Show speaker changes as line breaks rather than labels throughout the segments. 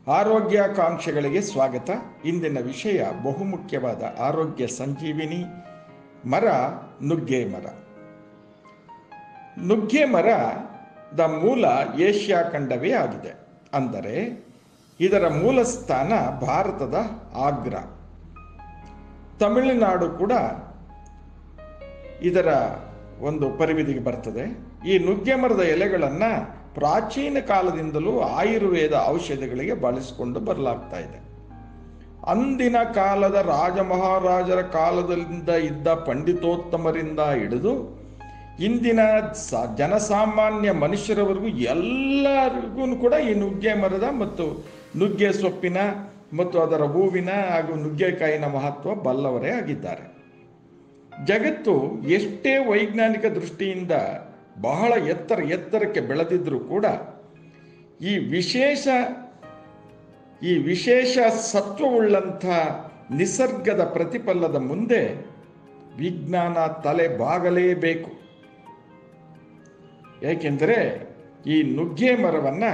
ಆರೋಗ್ಯಾಕಾಂಕ್ಷೆಗಳಿಗೆ ಸ್ವಾಗತ ಇಂದಿನ ವಿಷಯ ಬಹುಮುಖ್ಯವಾದ ಆರೋಗ್ಯ ಸಂಜೀವಿನಿ ಮರ ನುಗ್ಗೆ ಮರ ನುಗ್ಗೆ ಮರದ ಮೂಲ ಏಷ್ಯಾ ಖಂಡವೇ ಆಗಿದೆ ಅಂದರೆ ಇದರ ಮೂಲ ಸ್ಥಾನ ಭಾರತದ ಆಗ್ರಾ ತಮಿಳುನಾಡು ಕೂಡ ಇದರ ಒಂದು ಪರಿವಿಧಿಗೆ ಬರ್ತದೆ ಈ ನುಗ್ಗೆ ಮರದ ಎಲೆಗಳನ್ನು ಪ್ರಾಚೀನ ಕಾಲದಿಂದಲೂ ಆಯುರ್ವೇದ ಔಷಧಿಗಳಿಗೆ ಬಳಸಿಕೊಂಡು ಬರಲಾಗ್ತಾ ಇದೆ ಅಂದಿನ ಕಾಲದ ರಾಜ ಮಹಾರಾಜರ ಕಾಲದಿಂದ ಇದ್ದ ಪಂಡಿತೋತ್ತಮರಿಂದ ಹಿಡಿದು ಇಂದಿನ ಸ ಜನಸಾಮಾನ್ಯ ಮನುಷ್ಯರವರೆಗೂ ಎಲ್ಲರಿಗೂ ಕೂಡ ಈ ನುಗ್ಗೆ ಮರದ ಮತ್ತು ನುಗ್ಗೆ ಸೊಪ್ಪಿನ ಮತ್ತು ಅದರ ಹೂವಿನ ಹಾಗೂ ನುಗ್ಗೆಕಾಯಿನ ಮಹತ್ವ ಬಲ್ಲವರೇ ಆಗಿದ್ದಾರೆ ಜಗತ್ತು ಎಷ್ಟೇ ವೈಜ್ಞಾನಿಕ ದೃಷ್ಟಿಯಿಂದ ಬಹಳ ಎತ್ತರ ಎತ್ತರಕ್ಕೆ ಬೆಳೆದಿದ್ರೂ ಕೂಡ ಈ ವಿಶೇಷ ಈ ವಿಶೇಷ ಸತ್ವವುಳ್ಳಂಥ ನಿಸರ್ಗದ ಪ್ರತಿಫಲದ ಮುಂದೆ ವಿಜ್ಞಾನ ತಲೆ ಬಾಗಲೇಬೇಕು ಏಕೆಂದರೆ ಈ ನುಗ್ಗೆ ಮರವನ್ನು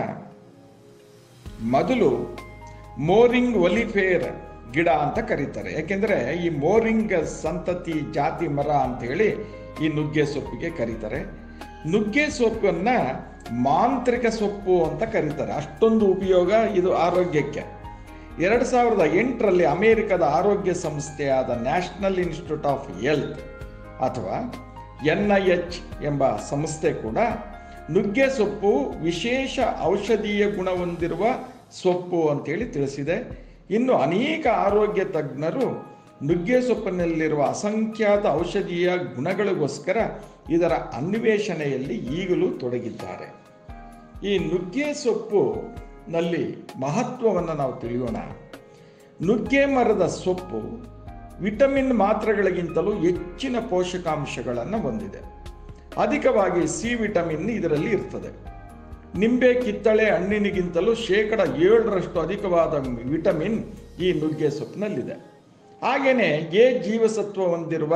ಮೊದಲು ಮೋರಿಂಗ್ ಒಲಿಫೇರ್ ಗಿಡ ಅಂತ ಕರೀತಾರೆ ಯಾಕೆಂದರೆ ಈ ಮೋರಿಂಗ್ ಸಂತತಿ ಜಾತಿ ಮರ ಅಂತ ಹೇಳಿ ಈ ನುಗ್ಗೆ ಸೊಪ್ಪಿಗೆ ಕರೀತಾರೆ ನುಗ್ಗೆ ಸೊಪ್ಪನ್ನು ಮಾಂತ್ರಿಕ ಸೊಪ್ಪು ಅಂತ ಕರೀತಾರೆ ಅಷ್ಟೊಂದು ಉಪಯೋಗ ಇದು ಆರೋಗ್ಯಕ್ಕೆ ಎರಡು ಸಾವಿರದ ಎಂಟರಲ್ಲಿ ಅಮೆರಿಕದ ಆರೋಗ್ಯ ಸಂಸ್ಥೆಯಾದ ನ್ಯಾಷನಲ್ ಇನ್ಸ್ಟಿಟ್ಯೂಟ್ ಆಫ್ ಹೆಲ್ತ್ ಅಥವಾ ಎನ್ ಐ ಎಚ್ ಎಂಬ ಸಂಸ್ಥೆ ಕೂಡ ನುಗ್ಗೆ ಸೊಪ್ಪು ವಿಶೇಷ ಔಷಧೀಯ ಗುಣ ಹೊಂದಿರುವ ಸೊಪ್ಪು ಅಂತೇಳಿ ತಿಳಿಸಿದೆ ಇನ್ನು ಅನೇಕ ಆರೋಗ್ಯ ತಜ್ಞರು ನುಗ್ಗೆ ಸೊಪ್ಪಿನಲ್ಲಿರುವ ಅಸಂಖ್ಯಾತ ಔಷಧೀಯ ಗುಣಗಳಿಗೋಸ್ಕರ ಇದರ ಅನ್ವೇಷಣೆಯಲ್ಲಿ ಈಗಲೂ ತೊಡಗಿದ್ದಾರೆ ಈ ನುಗ್ಗೆ ಸೊಪ್ಪುನಲ್ಲಿ ಮಹತ್ವವನ್ನು ನಾವು ತಿಳಿಯೋಣ ನುಗ್ಗೆ ಮರದ ಸೊಪ್ಪು ವಿಟಮಿನ್ ಮಾತ್ರೆಗಳಿಗಿಂತಲೂ ಹೆಚ್ಚಿನ ಪೋಷಕಾಂಶಗಳನ್ನು ಹೊಂದಿದೆ ಅಧಿಕವಾಗಿ ಸಿ ವಿಟಮಿನ್ ಇದರಲ್ಲಿ ಇರ್ತದೆ ನಿಂಬೆ ಕಿತ್ತಳೆ ಹಣ್ಣಿನಿಗಿಂತಲೂ ಶೇಕಡ ಏಳರಷ್ಟು ಅಧಿಕವಾದ ವಿಟಮಿನ್ ಈ ನುಗ್ಗೆ ಸೊಪ್ಪಿನಲ್ಲಿದೆ ಹಾಗೆಯೇ ಎ ಜೀವಸತ್ವ ಹೊಂದಿರುವ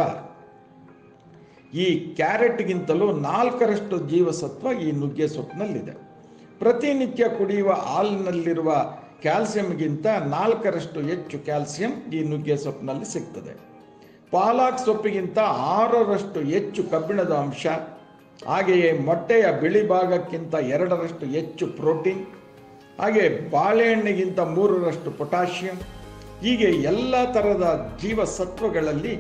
ಈ ಕ್ಯಾರೆಟ್ಗಿಂತಲೂ ನಾಲ್ಕರಷ್ಟು ಜೀವಸತ್ವ ಈ ನುಗ್ಗೆ ಸೊಪ್ಪಿನಲ್ಲಿದೆ ಪ್ರತಿನಿತ್ಯ ಕುಡಿಯುವ ಹಾಲಿನಲ್ಲಿರುವ ಕ್ಯಾಲ್ಸಿಯಂಗಿಂತ ನಾಲ್ಕರಷ್ಟು ಹೆಚ್ಚು ಕ್ಯಾಲ್ಸಿಯಂ ಈ ನುಗ್ಗೆ ಸೊಪ್ಪಿನಲ್ಲಿ ಸಿಗ್ತದೆ ಪಾಲಾಕ್ ಸೊಪ್ಪಿಗಿಂತ ಆರರಷ್ಟು ಹೆಚ್ಚು ಕಬ್ಬಿಣದ ಅಂಶ ಹಾಗೆಯೇ ಮೊಟ್ಟೆಯ ಬಿಳಿ ಭಾಗಕ್ಕಿಂತ ಎರಡರಷ್ಟು ಹೆಚ್ಚು ಪ್ರೋಟೀನ್ ಹಾಗೆ ಬಾಳೆಹಣ್ಣಿಗಿಂತ ಮೂರರಷ್ಟು ಪೊಟ್ಯಾಷಿಯಂ ಹೀಗೆ ಎಲ್ಲ ಥರದ ಜೀವಸತ್ವಗಳಲ್ಲಿ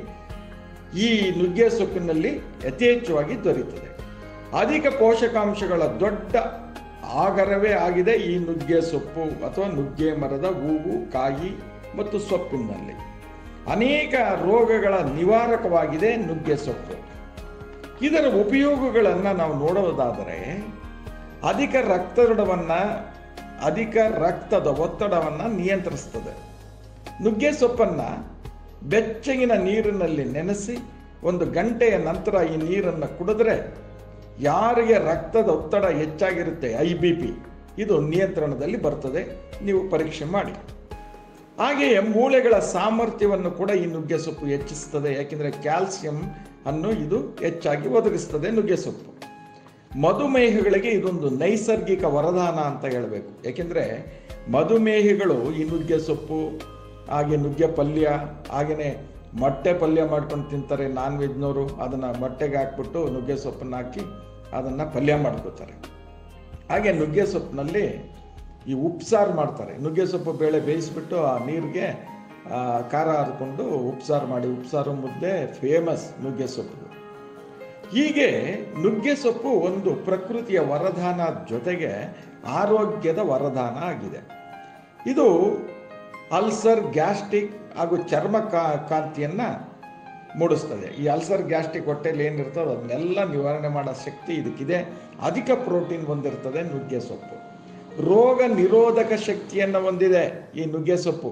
ಈ ನುಗ್ಗೆ ಸೊಪ್ಪಿನಲ್ಲಿ ಯಥೇಚ್ಛವಾಗಿ ದೊರೆಯುತ್ತದೆ ಅಧಿಕ ಪೋಷಕಾಂಶಗಳ ದೊಡ್ಡ ಆಗರವೇ ಆಗಿದೆ ಈ ನುಗ್ಗೆ ಸೊಪ್ಪು ಅಥವಾ ನುಗ್ಗೆ ಮರದ ಹೂವು ಕಾಯಿ ಮತ್ತು ಸೊಪ್ಪಿನಲ್ಲಿ ಅನೇಕ ರೋಗಗಳ ನಿವಾರಕವಾಗಿದೆ ನುಗ್ಗೆ ಸೊಪ್ಪು ಇದರ ಉಪಯೋಗಗಳನ್ನು ನಾವು ನೋಡುವುದಾದರೆ ಅಧಿಕ ರಕ್ತದೊಡವನ್ನು ಅಧಿಕ ರಕ್ತದ ಒತ್ತಡವನ್ನು ನಿಯಂತ್ರಿಸ್ತದೆ ನುಗ್ಗೆ ಸೊಪ್ಪನ್ನು ಬೆಚ್ಚಗಿನ ನೀರಿನಲ್ಲಿ ನೆನೆಸಿ ಒಂದು ಗಂಟೆಯ ನಂತರ ಈ ನೀರನ್ನು ಕುಡಿದ್ರೆ ಯಾರಿಗೆ ರಕ್ತದ ಒತ್ತಡ ಹೆಚ್ಚಾಗಿರುತ್ತೆ ಐ ಬಿ ಪಿ ಇದು ನಿಯಂತ್ರಣದಲ್ಲಿ ಬರ್ತದೆ ನೀವು ಪರೀಕ್ಷೆ ಮಾಡಿ ಹಾಗೆಯೇ ಮೂಳೆಗಳ ಸಾಮರ್ಥ್ಯವನ್ನು ಕೂಡ ಈ ನುಗ್ಗೆ ಸೊಪ್ಪು ಹೆಚ್ಚಿಸ್ತದೆ ಯಾಕೆಂದರೆ ಕ್ಯಾಲ್ಸಿಯಂ ಅನ್ನು ಇದು ಹೆಚ್ಚಾಗಿ ಒದಗಿಸ್ತದೆ ನುಗ್ಗೆ ಸೊಪ್ಪು ಮಧುಮೇಹಗಳಿಗೆ ಇದೊಂದು ನೈಸರ್ಗಿಕ ವರದಾನ ಅಂತ ಹೇಳಬೇಕು ಯಾಕೆಂದರೆ ಮಧುಮೇಹಿಗಳು ಈ ನುಗ್ಗೆ ಸೊಪ್ಪು ಹಾಗೆ ನುಗ್ಗೆ ಪಲ್ಯ ಹಾಗೆಯೇ ಮೊಟ್ಟೆ ಪಲ್ಯ ಮಾಡ್ಕೊಂಡು ತಿಂತಾರೆ ನಾನ್ ವೆಜ್ನವರು ಅದನ್ನು ಮೊಟ್ಟೆಗೆ ಹಾಕ್ಬಿಟ್ಟು ನುಗ್ಗೆ ಸೊಪ್ಪನ್ನು ಹಾಕಿ ಅದನ್ನು ಪಲ್ಯ ಮಾಡ್ಕೋತಾರೆ ಹಾಗೆ ನುಗ್ಗೆ ಸೊಪ್ಪಿನಲ್ಲಿ ಈ ಉಪ್ಸಾರು ಮಾಡ್ತಾರೆ ನುಗ್ಗೆ ಸೊಪ್ಪು ಬೇಳೆ ಬೇಯಿಸ್ಬಿಟ್ಟು ಆ ನೀರಿಗೆ ಖಾರ ಹರ್ಕೊಂಡು ಉಪ್ಸಾರು ಮಾಡಿ ಉಪ್ಸಾರು ಮುದ್ದೆ ಫೇಮಸ್ ನುಗ್ಗೆ ಸೊಪ್ಪು ಹೀಗೆ ನುಗ್ಗೆ ಸೊಪ್ಪು ಒಂದು ಪ್ರಕೃತಿಯ ವರದಾನ ಜೊತೆಗೆ ಆರೋಗ್ಯದ ವರದಾನ ಆಗಿದೆ ಇದು ಅಲ್ಸರ್ ಗ್ಯಾಸ್ಟ್ರಿಕ್ ಹಾಗೂ ಚರ್ಮ ಕಾ ಕಾಂತಿಯನ್ನು ಮೂಡಿಸ್ತದೆ ಈ ಅಲ್ಸರ್ ಗ್ಯಾಸ್ಟ್ರಿಕ್ ಹೊಟ್ಟೆಯಲ್ಲಿ ಏನಿರ್ತದೆ ಅದನ್ನೆಲ್ಲ ನಿವಾರಣೆ ಮಾಡೋ ಶಕ್ತಿ ಇದಕ್ಕಿದೆ ಅಧಿಕ ಪ್ರೋಟೀನ್ ಹೊಂದಿರ್ತದೆ ನುಗ್ಗೆ ಸೊಪ್ಪು ರೋಗ ನಿರೋಧಕ ಶಕ್ತಿಯನ್ನು ಹೊಂದಿದೆ ಈ ನುಗ್ಗೆ ಸೊಪ್ಪು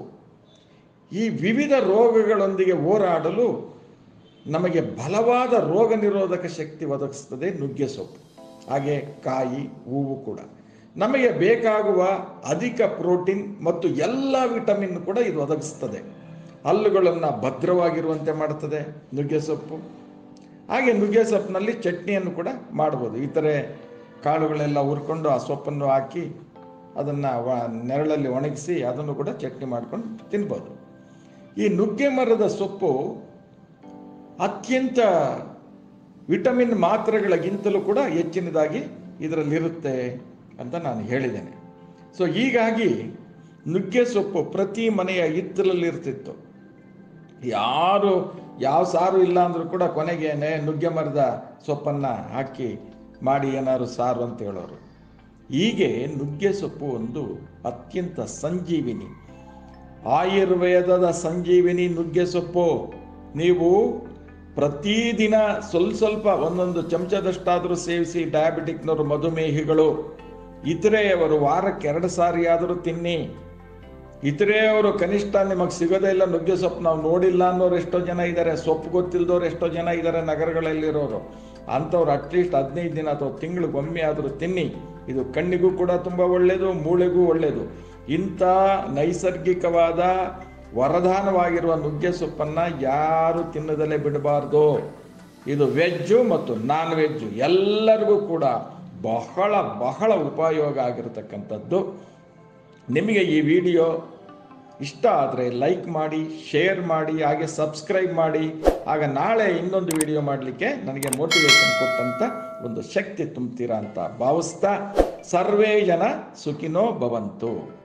ಈ ವಿವಿಧ ರೋಗಗಳೊಂದಿಗೆ ಹೋರಾಡಲು ನಮಗೆ ಬಲವಾದ ರೋಗ ನಿರೋಧಕ ಶಕ್ತಿ ಒದಗಿಸ್ತದೆ ನುಗ್ಗೆ ಸೊಪ್ಪು ಹಾಗೆ ಕಾಯಿ ಹೂವು ಕೂಡ ನಮಗೆ ಬೇಕಾಗುವ ಅಧಿಕ ಪ್ರೋಟೀನ್ ಮತ್ತು ಎಲ್ಲ ವಿಟಮಿನ್ ಕೂಡ ಇದು ಒದಗಿಸ್ತದೆ ಹಲ್ಲುಗಳನ್ನು ಭದ್ರವಾಗಿರುವಂತೆ ಮಾಡ್ತದೆ ನುಗ್ಗೆ ಸೊಪ್ಪು ಹಾಗೆ ನುಗ್ಗೆ ಸೊಪ್ಪಿನಲ್ಲಿ ಚಟ್ನಿಯನ್ನು ಕೂಡ ಮಾಡ್ಬೋದು ಈ ಥರ ಕಾಳುಗಳೆಲ್ಲ ಹುರ್ಕೊಂಡು ಆ ಸೊಪ್ಪನ್ನು ಹಾಕಿ ಅದನ್ನು ನೆರಳಲ್ಲಿ ಒಣಗಿಸಿ ಅದನ್ನು ಕೂಡ ಚಟ್ನಿ ಮಾಡ್ಕೊಂಡು ತಿನ್ಬೋದು ಈ ನುಗ್ಗೆ ಮರದ ಸೊಪ್ಪು ಅತ್ಯಂತ ವಿಟಮಿನ್ ಮಾತ್ರೆಗಳಿಗಿಂತಲೂ ಕೂಡ ಹೆಚ್ಚಿನದಾಗಿ ಇದರಲ್ಲಿರುತ್ತೆ ಅಂತ ನಾನು ಹೇಳಿದ್ದೇನೆ ಸೊ ಹೀಗಾಗಿ ನುಗ್ಗೆ ಸೊಪ್ಪು ಪ್ರತಿ ಮನೆಯ ಹಿತ್ತಲಲ್ಲಿರ್ತಿತ್ತು ಯಾರು ಯಾವ ಸಾರು ಇಲ್ಲ ಅಂದರೂ ಕೂಡ ಕೊನೆಗೇನೆ ನುಗ್ಗೆ ಮರದ ಸೊಪ್ಪನ್ನು ಹಾಕಿ ಮಾಡಿ ಏನಾದ್ರು ಸಾರು ಅಂತ ಹೇಳೋರು ಹೀಗೆ ನುಗ್ಗೆ ಸೊಪ್ಪು ಒಂದು ಅತ್ಯಂತ ಸಂಜೀವಿನಿ ಆಯುರ್ವೇದದ ಸಂಜೀವಿನಿ ನುಗ್ಗೆ ಸೊಪ್ಪು ನೀವು ಪ್ರತಿದಿನ ಸ್ವಲ್ಪ ಸ್ವಲ್ಪ ಒಂದೊಂದು ಚಮಚದಷ್ಟಾದರೂ ಸೇವಿಸಿ ಡಯಾಬಿಟಿಕ್ನವರು ಮಧುಮೇಹಿಗಳು ಇತರೆಯವರು ವಾರಕ್ಕೆ ಎರಡು ಸಾರಿ ಆದರೂ ತಿನ್ನಿ ಇತರೆಯವರು ಕನಿಷ್ಠ ನಿಮಗೆ ಸಿಗೋದೇ ಇಲ್ಲ ನುಗ್ಗೆ ಸೊಪ್ಪು ನಾವು ನೋಡಿಲ್ಲ ಅನ್ನೋರು ಎಷ್ಟೋ ಜನ ಇದ್ದಾರೆ ಸೊಪ್ಪು ಗೊತ್ತಿಲ್ಲದವ್ರು ಎಷ್ಟೋ ಜನ ಇದ್ದಾರೆ ನಗರಗಳಲ್ಲಿರೋರು ಅಂಥವ್ರು ಅಟ್ಲೀಸ್ಟ್ ಹದಿನೈದು ದಿನ ಅಥವಾ ತಿಂಗಳಿಗೊಮ್ಮೆ ಆದರೂ ತಿನ್ನಿ ಇದು ಕಣ್ಣಿಗೂ ಕೂಡ ತುಂಬ ಒಳ್ಳೆಯದು ಮೂಳೆಗೂ ಒಳ್ಳೆಯದು ಇಂಥ ನೈಸರ್ಗಿಕವಾದ ವರದಾನವಾಗಿರುವ ನುಗ್ಗೆ ಸೊಪ್ಪನ್ನು ಯಾರು ತಿನ್ನದಲ್ಲೇ ಬಿಡಬಾರ್ದು ಇದು ವೆಜ್ಜು ಮತ್ತು ನಾನ್ ವೆಜ್ಜು ಎಲ್ಲರಿಗೂ ಕೂಡ ಬಹಳ ಬಹಳ ಉಪಯೋಗ ಆಗಿರತಕ್ಕಂಥದ್ದು ನಿಮಗೆ ಈ ವಿಡಿಯೋ ಇಷ್ಟ ಆದರೆ ಲೈಕ್ ಮಾಡಿ ಶೇರ್ ಮಾಡಿ ಹಾಗೆ ಸಬ್ಸ್ಕ್ರೈಬ್ ಮಾಡಿ ಆಗ ನಾಳೆ ಇನ್ನೊಂದು ವಿಡಿಯೋ ಮಾಡಲಿಕ್ಕೆ ನನಗೆ ಮೋಟಿವೇಶನ್ ಕೊಟ್ಟಂತ ಒಂದು ಶಕ್ತಿ ತುಂಬ್ತೀರಾ ಅಂತ ಭಾವಿಸ್ತಾ ಸರ್ವೇ ಜನ ಸುಖಿನೋ ಭವಂತು